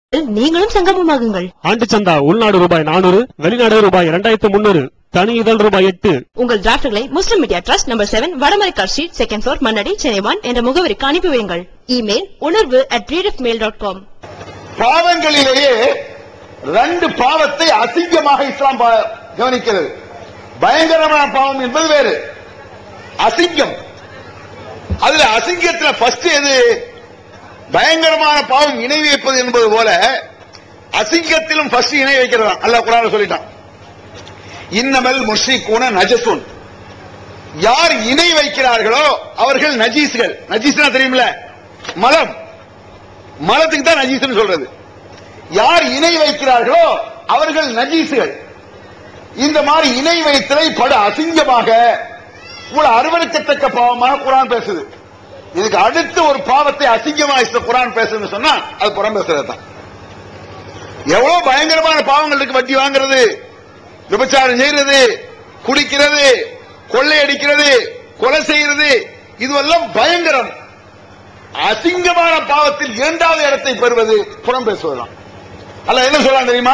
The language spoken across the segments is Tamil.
நீங்களும் சங்கமமாகுங்கள் ஆண்டு சந்தா உள்நாடு ரூபாய் நானூறு வெளிநாடு ரூபாய் இரண்டாயிரத்து முன்னூறு தனி இதழ் ரூபாய் எட்டு உங்கள் டிராஃப்ட்களை Muslim media trust number seven Vadamaraikkar street second floor Mannady Chennai one என்ற முகவரிக்கு அனுப்பி வையுங்கள் email Unarvu at mail dot com பாவங்களிலேயே ரெண்டு பாவத்தை அசிங்கமாக இஸ்லாம் பா- கவனிக்கிறது பயங்கரமான பாவம் என்பது வேறு அசிங்கம் அதுல அசிங்கத்துல ஃபர்ஸ்ட் எது பயங்கரமான பாவம் இணை வைப்பது என்பது போல அசிங்கத்திலும் ஃபர்ஸ்ட் இணை வைக்கிறதா அல்லாஹ் குரான் சொல்லிட்டான் இன்னமல் முஷ்ரிக்கூன நஜசுன் யார் இணை வைக்கிறார்களோ அவர்கள் நஜீஸ்கள் நஜீஸ்னா தெரியுமில்ல மலம் மலத்துக்கு தான் நஜீஸ்னு சொல்றது யார் இணை வைக்கிறார்களோ அவர்கள் நஜீசுகள் இந்த மாதிரி இணை வைத்தலை படு அசிங்கமாக இவ்வளவு அருவருக்கத்தக்க பாவமாக குரான் பேசுது இதுக்கு அடுத்து ஒரு பாவத்தை அசிங்கமாக இந்த குரான் பேசுதுன்னு சொன்னா அது புறம் பேசுறது தான் எவ்வளவு பயங்கரமான பாவங்கள் இருக்கு வட்டி வாங்குறது விபச்சாரம் செய்யறது குடிக்கிறது கொள்ளையடிக்கிறது கொலை செய்யறது இதுவெல்லாம் பயங்கரம் அசிங்கமான பாவத்தில் இரண்டாவது இடத்தை பெறுவது புறம் பேசுவதுதான் அல்ல என்ன சொல்லலாம் தெரியுமா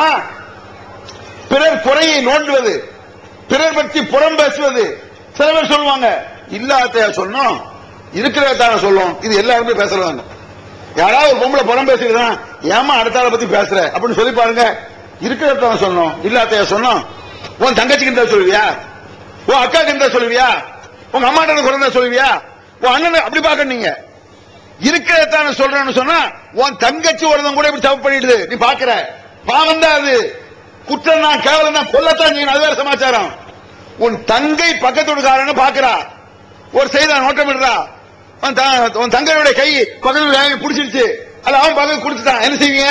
பிறர் குறையை நோண்டுவது பிறர் பற்றி புறம் பேசுவது சில பேர் சொல்லுவாங்க இல்லாத சொன்னோம் இருக்கிறதான சொல்லும் இது எல்லாருமே பேசுறாங்க யாராவது ஒரு பொம்பளை புறம் பேசுகிறதா ஏமா அடுத்த ஆளை பத்தி பேசுற அப்படின்னு சொல்லி பாருங்க இருக்கிறதான சொன்னோம் இல்லாத சொன்னோம் உன் தங்கச்சிக்கு இருந்தா சொல்லுவியா உன் அக்காக்கு இருந்தா சொல்லுவியா உங்க அம்மாட்ட குறைந்தா சொல்லுவியா உன் அண்ணன் அப்படி பாக்க நீங்க இருக்கிறதான சொல்றேன்னு சொன்னா உன் தங்கச்சி ஒருத்தன் கூட இப்படி தப்பு பண்ணிடுது நீ பாக்குற பாவம் தான் அது குற்றம் தான் கேவலம் தான் கொல்லத்தான் செய்யணும் அது வேற சமாச்சாரம் உன் தங்கை பக்கத்து வீட்டுக்காரன்னு பாக்குறா ஒரு செய்தா நோட்டமிடுறா உன் த- உன் தங்கையோட கை பக்கத்து வீட்டு பிடிச்சிருச்சு அல்ல அவன் பக்கத்து குடிச்சுட்டான் என்ன செய்வீங்க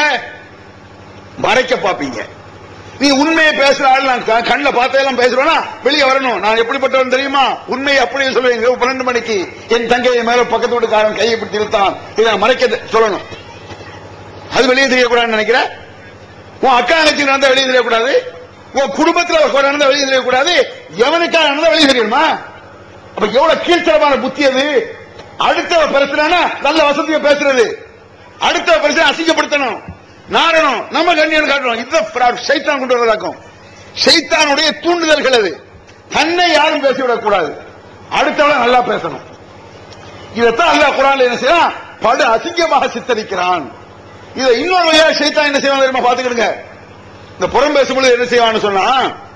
மறைக்க பாப்பீங்க நீ உண்மையை பேசுற ஆள் நான் க- கண்ணுல பார்த்ததெல்லாம் பேசுறேன்னா வெளியே வரணும் நான் எப்படிப்பட்டவன் தெரியுமா உண்மையை அப்படியே சொல்லுவேன் இரவு பன்னெண்டு மணிக்கு என் தங்கையை மேல பக்கத்து வீட்டுக்காரன் கையை பிடித்து இழுத்தான் இதை நான் மறைக்க சொல்லணும் அது வெளியே தெரியக்கூடாதுன்னு நினைக்கிறேன் உன் அக்கா தங்கச்சி நடந்தா வெளியே தெரியக்கூடாது உன் குடும்பத்துல ஒரு குறை நடந்தா வெளியே தெரியக்கூடாது எவனுக்கா நடந்தா வெளியே தெரியணுமா அப்ப எவ்வளவு கீழ்த்தரமான புத்தி அது அடுத்தவ பிரச்சனைனா நல்ல வசதியை பேசுறது அடுத்த பிரச்சனை அசிங்கப்படுத்தணும் நாரணும் நம்ம கண்ணியம் காட்டணும் இதுதான் fraud. சைத்தான் கொண்டு வரதாக்கும் சைத்தானுடைய தூண்டுதல்கள் அது தன்னை யாரும் பேசிவிடக் கூடாது அடுத்தவளை நல்லா பேசணும் இதைத்தான் அல்லாஹ் குரான்ல என்ன செய்யறான் படு அசிங்கமாக சித்தரிக்கிறான் இதை இன்னொரு வழியா சைத்தான் என்ன செய்வான் தெரியுமா பாத்துக்கிடுங்க இந்த புறம் பேசும்போது என்ன செய்வான்னு சொன்னா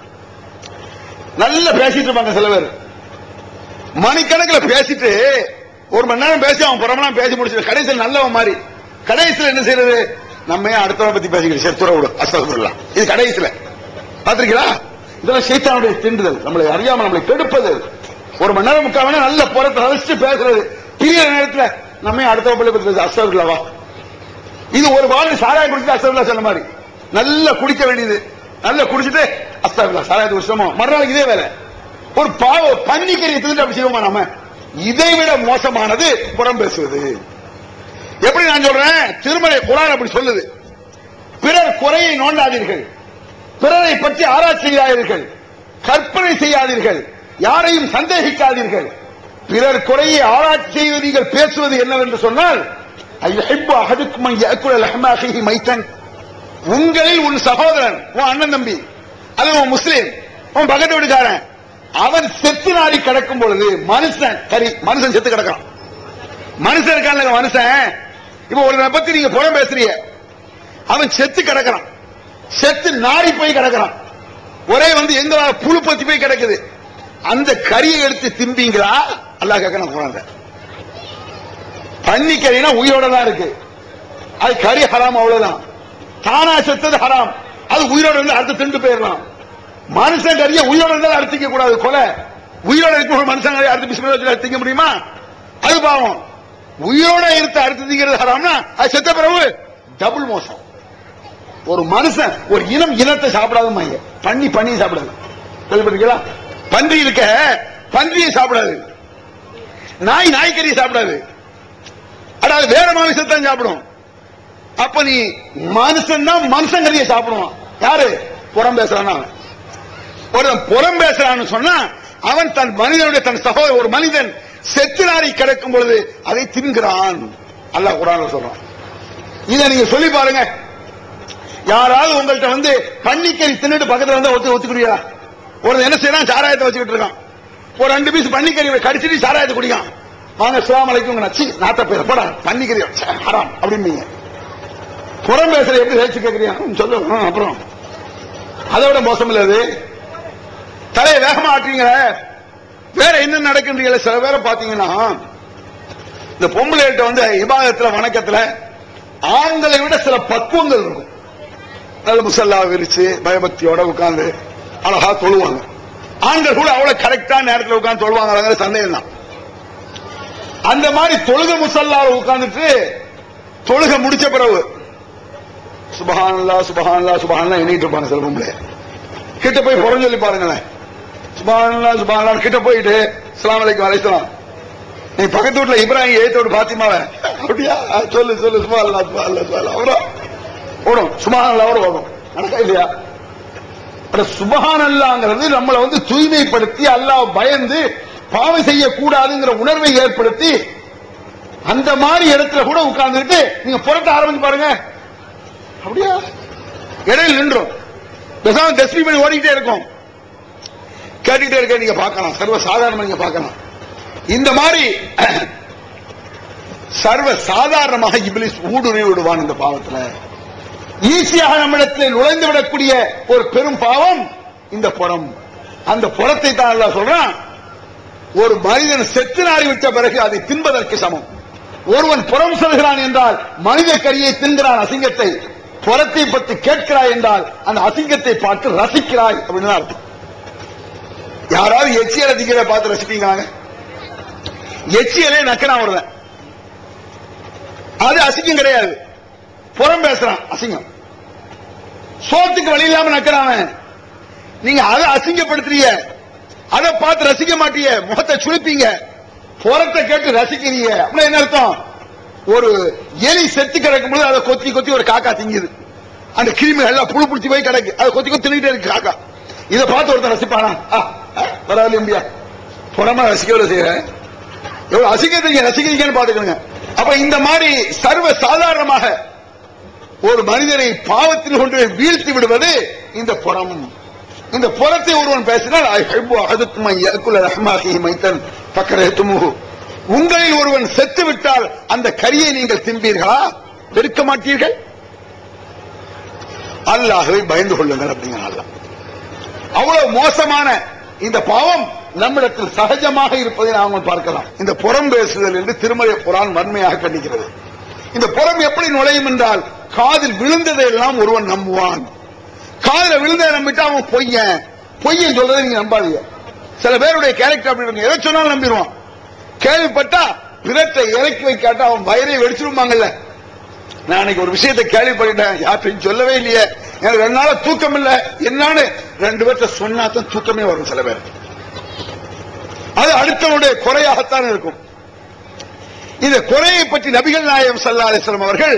நல்லா பேசிட்டு இருப்பாங்க சில பேர் மணிக்கணக்கில் பேசிட்டு ஒரு மணி நேரம் பேசி அவன் புறமெல்லாம் பேசி முடிச்சு கடைசியில் நல்லவன் மாதிரி கடைசியில் என்ன செய்யறது நம்ம ஏன் அடுத்தவனை பத்தி பேசிக்கிட்டு சரி துற விடும் அஸ்தகத்துலாம் இது கடைசியில் பாத்திருக்கீங்களா இதெல்லாம் சைத்தானுடைய திண்டுதல் நம்மளை அறியாம நம்மளை கெடுப்பது ஒரு மணி நேரம் முக்கால் மணி நேரம் நல்ல புறத்தை ரசிச்சு பேசுறது பிரிய நேரத்துல நம்ம ஏன் அடுத்தவன் பிள்ளை பத்தி பேச அஸ்தகத்துலவா இது ஒரு வாழ் சாராயம் குடிச்சு அஸ்தகுல்லா சொன்ன மாதிரி நல்லா குடிக்க வேண்டியது நல்லா குடிச்சிட்டு அஸ்தகுல்லா சாராயத்தை குடிச்சோமோ மறுநாளைக்கு இதே வேலை ஒரு பாவ பன்னிக்கறி தின்னு அப்படி செய்வோமா நாம இதை விட மோசமானது புறம் பேசுவது எப்படி நான் சொல்றேன் திருமலை குரான் அப்படி சொல்லுது பிறர் குறையை நோண்டாதீர்கள் பிறரை பற்றி ஆராய்ச்சி செய்யாதீர்கள் கற்பனை செய்யாதீர்கள் யாரையும் சந்தேகிக்காதீர்கள் பிறர் குறையை ஆராய்ச்சி செய்வது நீங்கள் பேசுவது என்னவென்று சொன்னால் ஐயஹிப்பு அஹதுக்கும் அன் யஅக்குல லஹ்ம அஹீஹி மைத்தன் உங்களில் உன் சகோதரன் உன் அண்ணன் தம்பி அல்லது உன் முஸ்லீம் உன் பக்கத்து வீட்டுக்காரன் அவன் செத்து நாடி கிடக்கும் பொழுது மனுஷன் கறி மனுஷன் செத்து கிடக்கான் மனுஷன் இருக்கான்ல மனுஷன் இப்ப ஒரு பத்தி நீங்க புறம் பேசுறீங்க அவன் செத்து கிடக்கிறான் செத்து நாடி போய் கிடக்கிறான் ஒரே வந்து எங்க புழு பத்தி போய் கிடக்குது அந்த கறியை எடுத்து திம்பிங்களா அல்லாஹ் கேட்கணும் குழந்தை பன்னி கறினா உயிரோட தான் இருக்கு அது கறி ஹராம் அவ்வளவுதான் தானா செத்தது ஹராம் அது உயிரோட இருந்து அடுத்து திண்டு போயிடலாம் மனுஷன் கறியை உயிரோட இருந்தாலும் அறுத்திக்க கூடாது கொலை உயிரோட இருக்கும் மனுஷன் கறியை அடுத்து பிஸ்மில்லா வச்சு அறுத்திக்க முடியுமா அது பாவம் உயிரோட இருத்து அடுத்து திங்கிறது ஹராம்னா அது செத்த பிறகு டபுள் மோசம் ஒரு மனுஷன் ஒரு இனம் இனத்தை சாப்பிடாது மைய பன்னி பண்ணி சாப்பிடாது கேள்விப்பட்டிருக்கீங்களா பன்றி இருக்க பன்றியை சாப்பிடாது நாய் நாய்க்கறியை சாப்பிடாது அட அது வேற மாமிசத்தான் சாப்பிடும் அப்ப நீ மனுஷன் தான் மனுஷன் கறியை சாப்பிடுவான் யாரு புறம் பேசுறான் அவன் ஒருத்தன் புறம் பேசுறான்னு சொன்னா அவன் தன் மனிதனுடைய தன் சகோதர ஒரு மனிதன் செத்து நாரி கிடக்கும் பொழுது அதை தின்கிறான் அல்லாஹ் குரான்ல சொல்றான் இதை நீங்க சொல்லி பாருங்க யாராவது உங்கள்ட்ட வந்து பன்னிக்கறி தின்னுட்டு பக்கத்துல வந்து ஒத்து ஒத்துக்குறியா ஒரு என்ன செய்யறான் சாராயத்தை வச்சுக்கிட்டு இருக்கான் ஒரு ரெண்டு பீஸ் பன்னிக்கறி கடிச்சிட்டு சாராயத்தை குடிக்கான் வாங்க அஸ்ஸலாமு அலைக்கும் நச்சி நாத்த பேர் போடா பன்னிக்கறி ச்சே, ஹராம் அப்படிம்பீங்க புறம் பேசுற எப்படி பேச்சு கேட்கறியா ம், சொல்லு ம், அப்புறம் அதோட மோசம் இல்ல அது தலையை வேகமா ஆட்டுறீங்களே வேற என்ன நடக்குன்றீங்களே சில பேரை பாத்தீங்கன்னா இந்த பொம்பளைகிட்ட வந்து இபாதத்துல வணக்கத்துல ஆண்களை விட சில பக்குவங்கள் இருக்கும் நல்ல முசல்லா விரிச்சு பயபக்தியோட உட்கார்ந்து அழகா தொழுவாங்க ஆண்கள் கூட அவ்வளவு கரெக்டா நேரத்துல உட்கார்ந்து தொழுவாங்க சந்தேகம் தான் அந்த மாதிரி தொழுக முசல்லாவை உட்கார்ந்துட்டு தொழுக முடிச்ச பிறகு சுபஹானல்லா சுபஹானல்லா சுபஹானல்லா எண்ணிட்டு இருப்பாங்க சில பொம்பளை கிட்ட போய் புறம் சொல்லி பாருங்களேன் சுபஹானல்லா சுபஹானல்லா கிட்ட போயிட்டு அஸ்ஸலாமு அலைக்கும் அலைஹிஸ்ஸலாம் நீ பக்கத்து வீட்டுல இப்ராஹிம் ஏத்தோடு பாத்திமாவ அப்படியா ஆ, சொல்லு சொல்லு சுபஹானல்லா சுபஹானல்லா சுபஹானல்லா அப்புறம் ஓடும் சுபஹானல்லாவோட ஓடும் நடக்கா இல்லையா அட சுபஹானல்லாங்கிறது நம்மளை வந்து தூய்மைப்படுத்தி அல்லாஹ் பயந்து பாவம் செய்யக்கூடாதுங்கிற உணர்வை ஏற்படுத்தி அந்த மாதிரி இடத்துல கூட உட்கார்ந்துட்டு நீங்க புரட்ட ஆரம்பிச்சு பாருங்க அப்படியா இடையில நின்றோம் பேசாம தஸ்மி பண்ணி ஓடிக்கிட்டே இருக்கும் கேட்டுக்கிட்டே இருக்க நீங்க பார்க்கலாம் சர்வ சாதாரணமா நீங்க பார்க்கலாம் இந்த மாதிரி சர்வ சாதாரணமாக இபிலிஸ் ஊடுருவி விடுவான் இந்த பாவத்துல ஈஸியாக நம்மிடத்தில் நுழைந்து விடக்கூடிய ஒரு பெரும் பாவம் இந்த புறம் அந்த புறத்தை தான் அல்லாஹ் சொல்றான் ஒரு மனிதன் செத்து நாறி விட்ட பிறகு அதை தின்பதற்கு சமம் ஒருவன் புறம் செல்கிறான் என்றால் மனித கரியை தின்கிறான் அசிங்கத்தை புறத்தை பற்றி கேட்கிறாய் என்றால் அந்த அசிங்கத்தை பார்த்து ரசிக்கிறாய் அப்படின்னு தான் அர்த்தம் யாராவது எச்சியல் அதிகரை பார்த்து ரசிப்பீங்களாங்க எச்சியலே நக்கனா வருவேன் அது அசிங்கம் கிடையாது புறம் பேசுறான் அசிங்கம் சோத்துக்கு வழி இல்லாம நக்கிறான் நீங்க அதை அசிங்கப்படுத்துறீங்க அதை பார்த்து ரசிக்க மாட்டீங்க முகத்தை சுழிப்பீங்க புறத்தை கேட்டு ரசிக்கிறீங்க அப்படின்னா என்ன அர்த்தம் ஒரு எலி செத்து கிடக்கும் பொழுது அதை கொத்தி கொத்தி ஒரு காக்கா திங்குது அந்த கிருமிகள் எல்லாம் புழு புடிச்சு போய் கிடக்கு அதை கொத்தி கொத்தி தின்னுட்டே இருக்கு காக்கா இதை பார்த்து ஒருத்தன் ரசிப்பானா ஆ, ஆ, பரவாயில்ல இம்பியா புறமா ரசிக்கவில்லை செய்யறேன் எவ்வளவு அசிங்கத்தை ரசிக்கிறீங்கன்னு பாத்துக்கணுங்க அப்ப இந்த மாதிரி சர்வ சாதாரணமாக ஒரு மனிதனை பாவத்தில் கொண்டு போய் வீழ்த்தி விடுவது இந்த புறம் இந்த புறத்தை ஒருவன் பேசினால் அஹ்ஹிப்பு அஹதுக்கும் அன் யஅக்குல லஹ்ம அஹீஹி மைத்தன் ஃபக்கரஹ்துமுஹு. உங்களில் ஒருவன் செத்து விட்டால் அந்த கரியை நீங்கள் தின்பீர்களா வெறுக்க மாட்டீர்கள் அல்லாஹ்வை பயந்து கொள்ளுங்கள் அப்படிங்கிற அல்லாஹ் அவ்வளவு மோசமான இந்த பாவம் நம்மிடத்தில் சகஜமாக இருப்பதை நாங்கள் பார்க்கலாம் இந்த புறம் பேசுதல் என்று திருமலை புரான் வன்மையாக கண்டிக்கிறது இந்த புறம் எப்படி நுழையும் என்றால் காதில் விழுந்ததை எல்லாம் ஒருவன் நம்புவான் காதுல விழுந்ததை நம்பிட்டா அவன் பொய்யன் பொய்யன் சொல்றதை நீங்க நம்பாதீங்க சில பேருடைய கேரக்டர் அப்படி இருக்கும் எதை சொன்னாலும் நம்பிடுவான் கேள்விப்பட்டா பிறத்தை இறக்கி வைக்காட்டா அவன் வயிறை வெடிச்சிருவாங்கல்ல நான் அன்னைக்கு ஒரு விஷயத்தை கேள்விப்பட்டேன் யார்ட்டையும் சொல்லவே இல்லையே எனக்கு ரெண்டு நாளா தூக்கம் இல்ல என்னன்னு ரெண்டு பேர்த்த சொன்னா தான் தூக்கமே வரும் சில பேர் அது அடுத்தவனுடைய குறையாகத்தான் இருக்கும் இந்த குறையை பற்றி நபிகள் நாயகம் சல்லா அலிஸ்லாம் அவர்கள்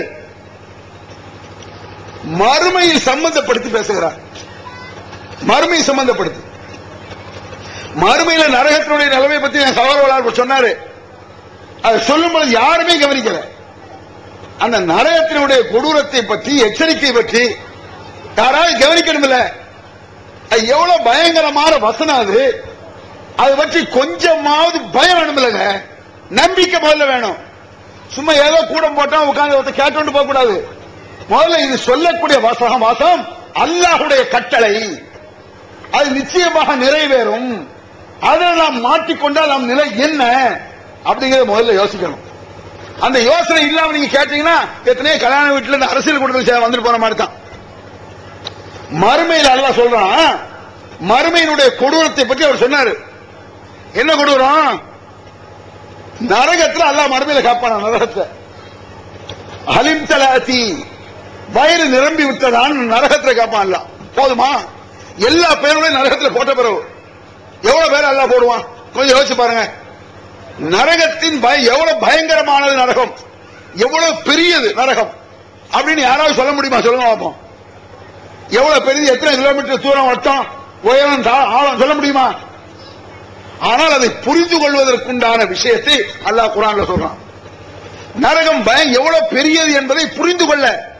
மறுமையை சம்பந்தப்படுத்தி பேசுகிறார் மறுமையை சம்பந்தப்படுத்தி மறுமையில நரகத்தினுடைய நிலைமை பத்தி என் சகோதரர் சொன்னாரு அதை சொல்லும் பொழுது யாருமே கவனிக்கல அந்த நரகத்தினுடைய கொடூரத்தை பற்றி எச்சரிக்கை பற்றி யாராவது கவனிக்கணும்ல அது எவ்வளவு பயங்கரமான வசனம் அது அதை பற்றி கொஞ்சமாவது பயம் வேணும் இல்லைங்க நம்பிக்கை முதல்ல வேணும் சும்மா ஏதோ கூடம் போட்டா உட்கார்ந்து ஒருத்தர் கேட்டு போக கூடாது முதல்ல இது சொல்லக்கூடிய வாசகம் வாசம் அல்லாஹுடைய கட்டளை அது நிச்சயமாக நிறைவேறும் அதில் நாம் மாட்டிக்கொண்டால் நம் நிலை என்ன அப்படிங்கறத முதல்ல யோசிக்கணும் அந்த யோசனை இல்லாம நீங்க கேட்டீங்கன்னா எத்தனையோ கல்யாண வீட்டுல இருந்து அரசியல் கூட்டத்தில் வந்துட்டு போன மாதிரி தான் மறுமையில் அல்லாஹ் சொல்றான் மறுமையினுடைய கொடூரத்தை பற்றி அவர் சொன்னாரு என்ன கொடூரம் நரகத்துல அல்லாஹ் மறுமையில காப்பான நரகத்தை அலிம் தலாத்தி வயிறு நிரம்பி விட்டதான் நரகத்துல காப்பான் அல்லாஹ் போதுமா எல்லா பேரோடையும் நரகத்துல போட்ட பிறகு எவ்வளவு பேர் அல்லாஹ் போடுவான் கொஞ்சம் யோசிச்சு பாருங்க நரகத்தின் பய எவ்வளவு பயங்கரமானது நரகம் எவ்வளவு பெரியது நரகம் அப்படின்னு யாராவது சொல்ல முடியுமா சொல்லுங்க பார்ப்போம் எவ்வளவு பெரியது எத்தனை கிலோமீட்டர் தூரம் வட்டம் உயரம் தா- ஆழம் சொல்ல முடியுமா ஆனால் அதை புரிந்து கொள்வதற்குண்டான விஷயத்தை அல்லாஹ் குரான்ல சொல்றான் நரகம் பயம் எவ்வளவு பெரியது என்பதை புரிந்து கொள்ள